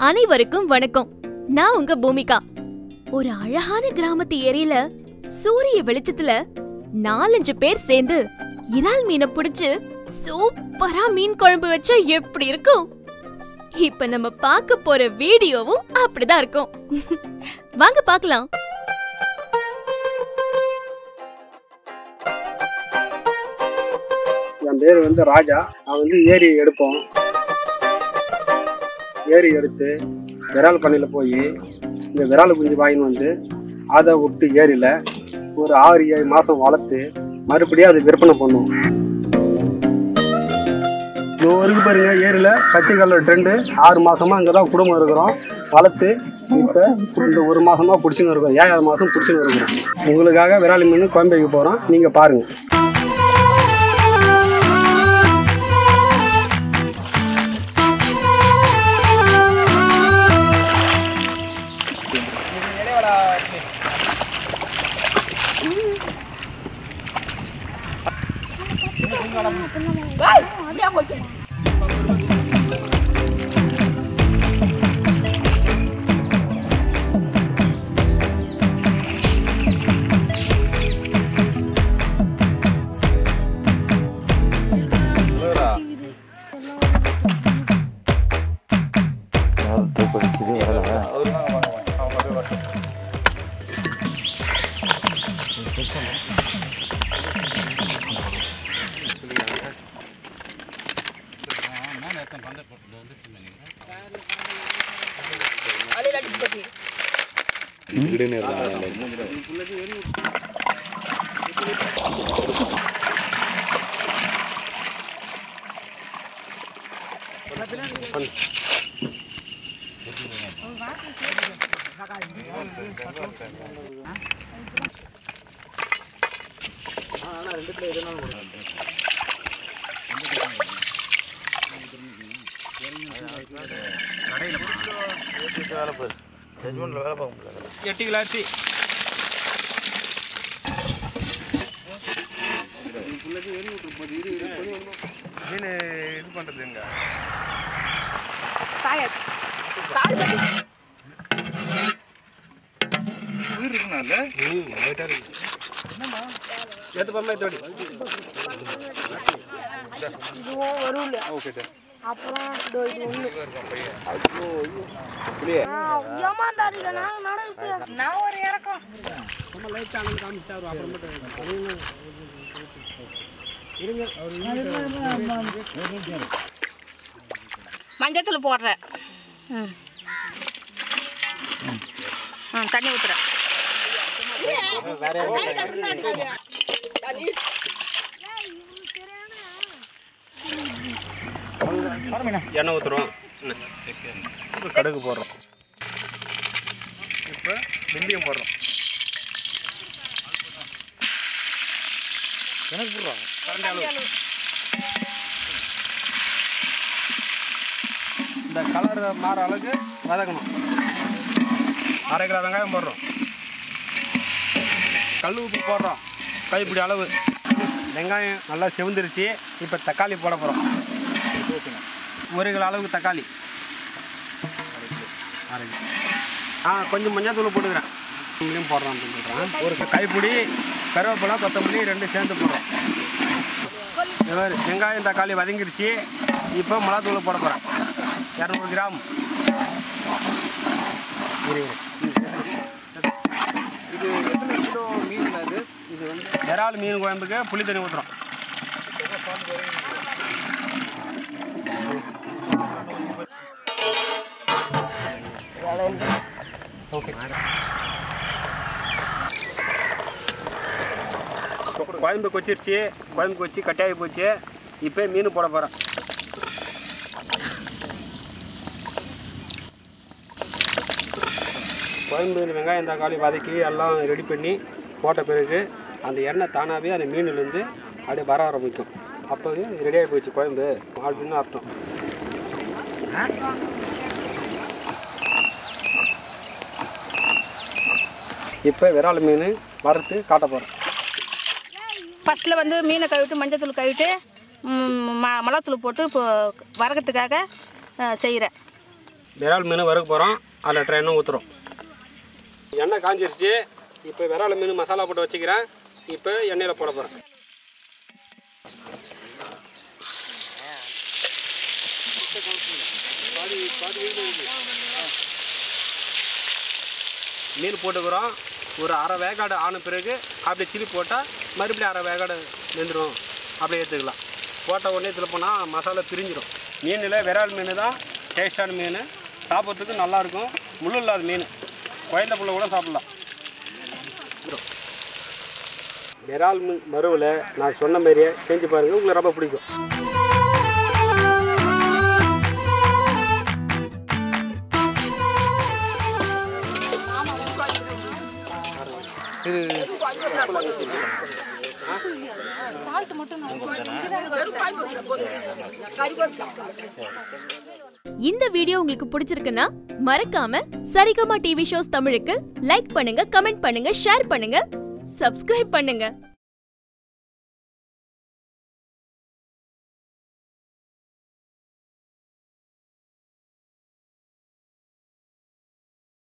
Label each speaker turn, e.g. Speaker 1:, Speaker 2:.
Speaker 1: அனைவருக்கும் வணக்கம் நான் உங்க பூமிகா ஒரு அழகான கிராமத்து ஏரியில சூரிய வெளிச்சத்துல நாலஞ்சு பேர் சேர்ந்து இறால் மீனை பிடிச்சு சூப்பரா மீன் குழம்பு வச்சா எப்படி இருக்கும் இப்ப நம்ம பார்க்க போற வீடியோவும் அப்படிதான் இருக்கும் வாங்க பார்க்கலாம்
Speaker 2: என் பேர் வந்து ராஜா நான் வந்து ஏரி எடுப்போம் ஏரி எடுத்து விரால் பண்ணையில் போய் இந்த விரால் குஞ்சு வாங்கின்னு வந்து அதை விட்டு ஏரியில் ஒரு ஆறு ஏழு மாதம் வளர்த்து மறுபடியும் அதை விற்பனை பண்ணுவோம் இது இருக்கு பாருங்க ஏரியில் கத்திக்கல்ல ட்ரெண்டு ஆறு மாசமா இங்கே தான் குடும்பம் இருக்கிறோம் வளர்த்து இப்போ இந்த ஒரு மாசமா பிடிச்சின்னு இருக்கோம் ஏழாவது மாதம் பிடிச்சின்னு இருக்கிறோம் உங்களுக்காக விராலி மீன் குழம்பு வைக்க போகிறோம் நீங்கள் பாருங்கள்
Speaker 3: எட்டு கிலோ அரிசி மீன் இது பண்ணுறதுங்க உயிர் இருக்குண்ணா அதில்
Speaker 2: எது பண்ணலாம் தோடி
Speaker 3: ஓகே சார்
Speaker 4: அப்புறம் இதோ இது ஒண்ணு. ஆ, ஏமாந்தாருங்க, நாங்க நடந்து நான் ஒரு இறக்கம் மஞ்சத்தூள் போடுறேன் ம் ம் தண்ணி ஊற்றுறேன்
Speaker 2: எண்ணெய் ஊற்றுறோம் இப்போ கடுகு போடுறோம்
Speaker 3: இப்போ வெந்தயம் போடுறோம் எனக்கு போடுறோம்
Speaker 2: கரண்டி அளவு இந்த கலர் மாற அளவுக்கு வதக்கணும் அரை கிலோ வெங்காயம் போடுறோம் கல் உப்பு போடுறோம் கைப்பிடி அளவு வெங்காயம் நல்லா செவந்துருச்சு இப்போ தக்காளி போட போகிறோம் ஒரு கிலோ அளவுக்கு தக்காளி அரை கிலோ. ஆ கொஞ்சம் மஞ்சள் தூள் போட்டுக்கிறேன் இங்கேயும் போடுறோம் அப்படின்னு சொல்கிறேன் ஒரு கைப்பிடி கருவேப்பிலை கொத்தமல்லி ரெண்டு சேர்ந்து போடுறோம் இந்த மாதிரி வெங்காயம் தக்காளி வதங்கிருச்சு இப்போ மிளகாத்தூள் போட போகிறேன் இரநூறு கிராம் இரு, இரு.
Speaker 3: இது எத்தனை கிலோ மீன் அது
Speaker 2: இது வந்து விரால் மீன் குழம்புக்கு புளி தண்ணி ஊற்றுறோம் ஓகே குழம்பு கொச்சிருச்சு குழம்பு கொச்சி கட்டாயி போச்சு இப்போ மீன் போட போகிறேன் குழம்பு வெங்காயம் தக்காளி வதக்கி எல்லாம் ரெடி பண்ணி போட்ட பிறகு அந்த எண்ணெய் தானாகவே அந்த மீன்லேருந்து அப்படியே வர ஆரம்பிக்கும் அப்போ ரெடியாகி போச்சு குழம்பு அப்படின்னு அர்த்தம் இப்போ விரால் மீன் வறுத்து காட்ட போகிறேன்
Speaker 4: ஃபஸ்ட்டில் வந்து மீனை கழுவிட்டு மஞ்சத்தூள் கழுவிட்டு ம், ம மிளகாத்தூள் போட்டு இப்போ வறக்கிறதுக்காக செய்கிறேன்
Speaker 2: விரால் மீன் வறுக்க போகிறோம் அதில் ட்ரை எண்ணெய் ஊற்றுறோம் எண்ணெய் காஞ்சிருச்சு இப்போ விரால் மீன் மசாலா போட்டு வச்சுக்கிறேன் இப்போ எண்ணெயில் போட போகிறேன் மீன் போட்டுக்கிறோம் ஒரு அரை வேக்காடு ஆன பிறகு அப்படி சில்லி போட்டால் மறுபடியும் அரை வேக்காடு வெந்துடும் அப்படியே எடுத்துக்கலாம் போட்ட உடனே இதில் போனால் மசாலா பிரிஞ்சிடும் மீனில் விரால் மீன் தான் டேஸ்டான மீன் சாப்பிட்றதுக்கு நல்லாயிருக்கும் முள் இல்லாத மீன் குழந்த புள்ள கூட சாப்பிட்லாம் விரால் மீன் மருவில் நான் சொன்ன மாதிரியே செஞ்சு பாருங்கள் உங்களுக்கு ரொம்ப பிடிக்கும்
Speaker 1: இந்த வீடியோ உங்களுக்கு பிடிச்சிருக்குன்னா மறக்காம சரிகமா டிவி ஷோஸ் தமிழுக்கு லைக் பண்ணுங்க கமெண்ட் பண்ணுங்க ஷேர் பண்ணுங்க சப்ஸ்கிரைப் பண்ணுங்க